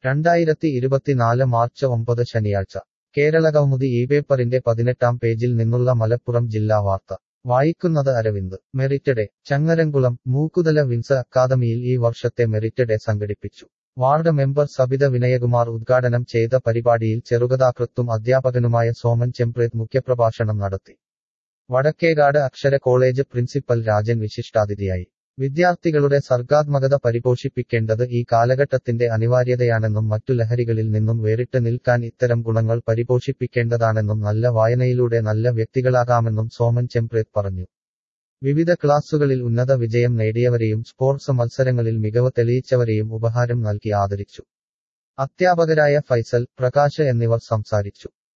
രണ്ടായിരത്തി ഇരുപത്തിനാല് മാർച്ച് ഒമ്പത് ശനിയാഴ്ച കേരളകൗമുദി ഈ പേപ്പറിന്റെ പതിനെട്ടാം പേജിൽ നിന്നുള്ള മലപ്പുറം ജില്ലാ വാർത്ത വായിക്കുന്നത് Aravind merit day Changaramkulam Mookkuthala Vins അക്കാദമിയിൽ ഈ വർഷത്തെ മെറിറ്റ് ഡേ സംഘടിപ്പിച്ചു വാർഡ് മെമ്പർ സബിത വിനയകുമാർ ഉദ്ഘാടനം ചെയ്ത പരിപാടിയിൽ ചെറുകഥാകൃത്തും അധ്യാപകനുമായ സോമൻ ചെമ്പ്രേത് മുഖ്യപ്രഭാഷണം നടത്തി വടക്കേകാട് അക്ഷര കോളേജ് പ്രിൻസിപ്പൽ രാജൻ വിശിഷ്ടാതിഥിയായി വിദ്യാർത്ഥികളുടെ സർഗാത്മകത പരിപോഷിപ്പിക്കേണ്ടത് ഈ കാലഘട്ടത്തിന്റെ അനിവാര്യതയാണെന്നും മറ്റു ലഹരികളിൽ നിന്നും വേറിട്ട് നിൽക്കാൻ ഇത്തരം ഗുണങ്ങൾ പരിപോഷിപ്പിക്കേണ്ടതാണെന്നും നല്ല വായനയിലൂടെ നല്ല വ്യക്തികളാകാമെന്നും സോമൻ ചെമ്പ്രേത് പറഞ്ഞു വിവിധ ക്ലാസുകളിൽ ഉന്നത വിജയം നേടിയവരെയും സ്പോർട്സ് മത്സരങ്ങളിൽ മികവ് തെളിയിച്ചവരെയും ഉപഹാരം നൽകി ആദരിച്ചു അധ്യാപകരായ ഫൈസൽ പ്രകാശ് എന്നിവർ സംസാരിച്ചു